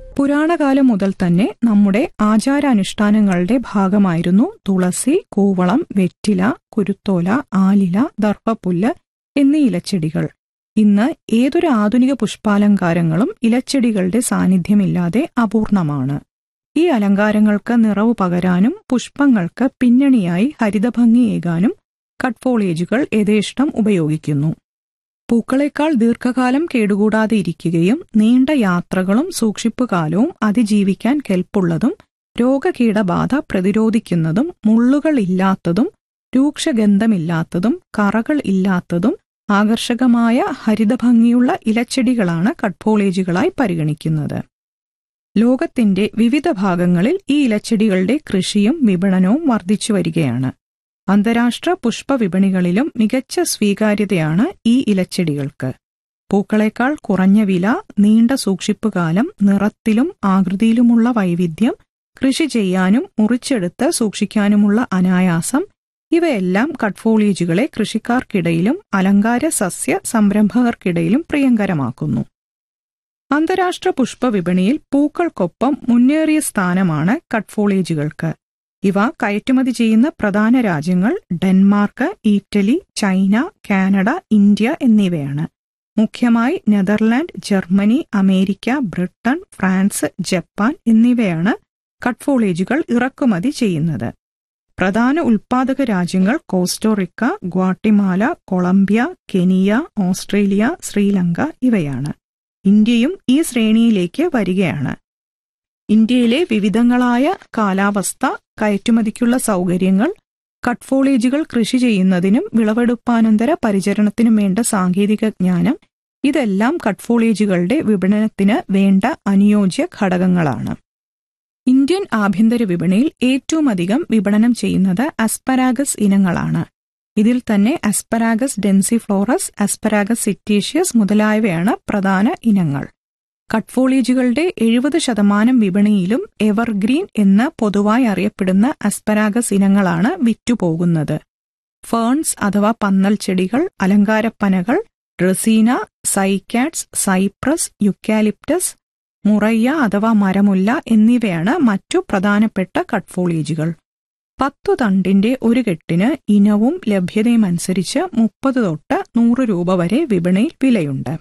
പുരാണകാലം മുതൽ തന്നെ നമ്മുടെ ആചാരാനുഷ്ഠാനങ്ങളുടെ ഭാഗമായിരുന്നു തുളസി കൂവളം വെറ്റില കുരുത്തോല ആലില ദർഭപ്പുല്ല് എന്നീ ഇലച്ചെടികൾ ഇന്ന് ഏതൊരു ആധുനിക പുഷ്പാലങ്കാരങ്ങളും ഇലച്ചെടികളുടെ സാന്നിധ്യമില്ലാതെ അപൂർണമാണ് ഈ അലങ്കാരങ്ങൾക്ക് നിറവ് പകരാനും പുഷ്പങ്ങൾക്ക് പിന്നണിയായി ഹരിതഭംഗിയേകാനും കട്ട്ഫോളേജുകൾ യഥേഷ്ടം ഉപയോഗിക്കുന്നു പൂക്കളെക്കാൾ ദീർഘകാലം കേടുകൂടാതെ ഇരിക്കുകയും നീണ്ട യാത്രകളും സൂക്ഷിപ്പുകാലവും അതിജീവിക്കാൻ കെൽപ്പുള്ളതും രോഗകീടബാധ പ്രതിരോധിക്കുന്നതും മുള്ളുകൾ ഇല്ലാത്തതും രൂക്ഷഗന്ധമില്ലാത്തതും കറകൾ ഇല്ലാത്തതും ആകർഷകമായ ഹരിതഭംഗിയുള്ള ഇലച്ചെടികളാണ് കട്ട്ഫോളേജുകളായി പരിഗണിക്കുന്നത് ലോകത്തിന്റെ വിവിധ ഭാഗങ്ങളിൽ ഈ ഇലച്ചെടികളുടെ കൃഷിയും വിപണനവും വർദ്ധിച്ചു വരികയാണ് അന്താരാഷ്ട്ര പുഷ്പവിപണികളിലും മികച്ച സ്വീകാര്യതയാണ് ഈ ഇലച്ചെടികൾക്ക് പൂക്കളേക്കാൾ കുറഞ്ഞ വില നീണ്ട സൂക്ഷിപ്പുകാലം നിറത്തിലും ആകൃതിയിലുമുള്ള വൈവിധ്യം കൃഷി ചെയ്യാനും മുറിച്ചെടുത്ത് സൂക്ഷിക്കാനുമുള്ള അനായാസം ഇവയെല്ലാം കട്ട്ഫോളേജുകളെ കൃഷിക്കാർക്കിടയിലും അലങ്കാര സസ്യ സംരംഭകർക്കിടയിലും പ്രിയങ്കരമാക്കുന്നു അന്താരാഷ്ട്ര പുഷ്പവിപണിയിൽ പൂക്കൾക്കൊപ്പം മുന്നേറിയ സ്ഥാനമാണ് കട്ട്ഫോളേജുകൾക്ക് ഇവ കയറ്റുമതി ചെയ്യുന്ന പ്രധാന രാജ്യങ്ങൾ Denmark Italy China Canada India എന്നിവയാണ് മുഖ്യമായി Netherland Germany America Britain France Japan എന്നിവയാണ് കട്ട്ഫോളേജുകൾ ഇറക്കുമതി ചെയ്യുന്നത് പ്രധാന ഉൽപാദക രാജ്യങ്ങൾ Costa Rica Guatemala Colombia Kenya Australia Sri Lanka ഇവയാണ് ഇന്ത്യയും ഈ ശ്രേണിയിലേക്ക് വരികയാണ് ഇന്ത്യയിലെ വിവിധങ്ങളായ കാലാവസ്ഥ കയറ്റുമതിക്കുള്ള സൗകര്യങ്ങൾ കട്ട്ഫോളേജുകൾ കൃഷി ചെയ്യുന്നതിനും വിളവെടുപ്പാനന്തര പരിചരണത്തിനും വേണ്ട സാങ്കേതിക ജ്ഞാനം ഇതെല്ലാം കട്ട്ഫോളേജുകളുടെ വിപണനത്തിന് വേണ്ട അനുയോജ്യ ഘടകങ്ങളാണ് ഇന്ത്യൻ ആഭ്യന്തര വിപണിയിൽ ഏറ്റവും അധികം വിപണനം ചെയ്യുന്നത് അസ്പരാഗസ് ഇനങ്ങളാണ് ഇതിൽ തന്നെ അസ്പരാഗസ് ഡെൻസിഫ്ലോറസ് അസ്പരാഗസ് സിറ്റീഷ്യസ് മുതലായവയാണ് പ്രധാന ഇനങ്ങൾ കട്ട്ഫോളേജുകളുടെ എഴുപത് ശതമാനം വിപണിയിലും എവർഗ്രീൻ എന്ന് പൊതുവായി അറിയപ്പെടുന്ന അസ്പരാഗസ് ഇനങ്ങളാണ് വിറ്റുപോകുന്നത് ഫേൺസ് അഥവാ പന്നൽ ചെടികൾ അലങ്കാരപ്പനകൾ dracaena cycads cypress eucalyptus murraya അഥവാ മരമുല്ല എന്നിവയാണ് മറ്റു പ്രധാനപ്പെട്ട കട്ട്ഫോളേജുകൾ പത്തു തണ്ടിന്റെ ഒരു കെട്ടിന് ഇനവും ലഭ്യതയും അനുസരിച്ച് മുപ്പത് തൊട്ട് നൂറ് രൂപ വരെ വിപണിയിൽ വിലയുണ്ട്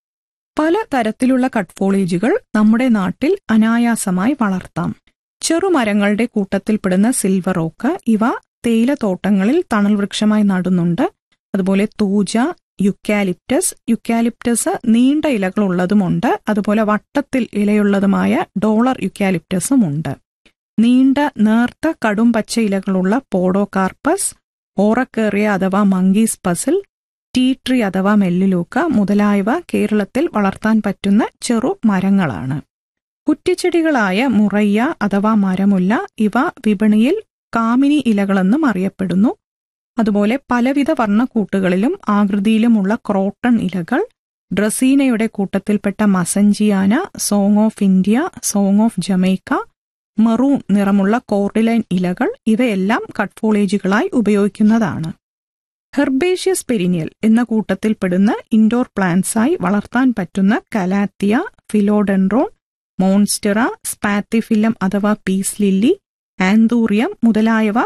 പല തരത്തിലുള്ള കട്ട്ഫോളേജുകൾ നമ്മുടെ നാട്ടിൽ അനായാസമായി വളർത്താം ചെറുമരങ്ങളുടെ കൂട്ടത്തിൽപ്പെടുന്ന സിൽവർ ഓക്ക് ഇവ തേയിലത്തോട്ടങ്ങളിൽ തണൽ വൃക്ഷമായി നടുന്നുണ്ട് അതുപോലെ തൂജ യുക്കാലിപ്റ്റസ് യുക്കാലിപ്റ്റസ് നീണ്ട ഇലകളുള്ളതുമുണ്ട് അതുപോലെ വട്ടത്തിൽ ഇലയുള്ളതുമായ ഡോളർ യുക്കാലിപ്റ്റസും ഉണ്ട് നീണ്ട നേർത്ത കടും പച്ച ഇലകളുള്ള പോഡോകാർപ്പസ് ഓറക്കേറിയ അഥവാ മങ്കീസ് പസിൽ ടീ ട്രീ അഥവാ മെല്ലിലൂക്ക മുതലായവ കേരളത്തിൽ വളർത്താൻ പറ്റുന്ന ചെറു മരങ്ങളാണ് കുറ്റിച്ചെടികളായ മുറയ്യ അഥവാ മരമുല്ല ഇവ വിപണിയിൽ കാമിനി ഇലകളെന്നും അറിയപ്പെടുന്നു അതുപോലെ പലവിധ വർണ്ണക്കൂട്ടുകളിലും ആകൃതിയിലുമുള്ള ക്രോട്ടൺ ഇലകൾ ഡ്രസീനയുടെ കൂട്ടത്തിൽപ്പെട്ട massangeana song of India song of Jamaica maroon നിറമുള്ള കോർഡിലൈൻ ഇലകൾ ഇവയെല്ലാം കട്ട്ഫോളേജുകളായി ഉപയോഗിക്കുന്നതാണ് ഹെർബേഷ്യസ് പെരിനിയൽ എന്ന കൂട്ടത്തിൽപ്പെടുന്ന ഇൻഡോർ പ്ലാന്റ്സായി വളർത്താൻ പറ്റുന്ന കലാത്തിയ ഫിലോഡെൻഡ്രോൺ മോൺസ്റ്ററ സ്പാത്തിഫില്ലം അഥവാ പീസ് ലില്ലി ആന്തൂറിയം മുതലായവ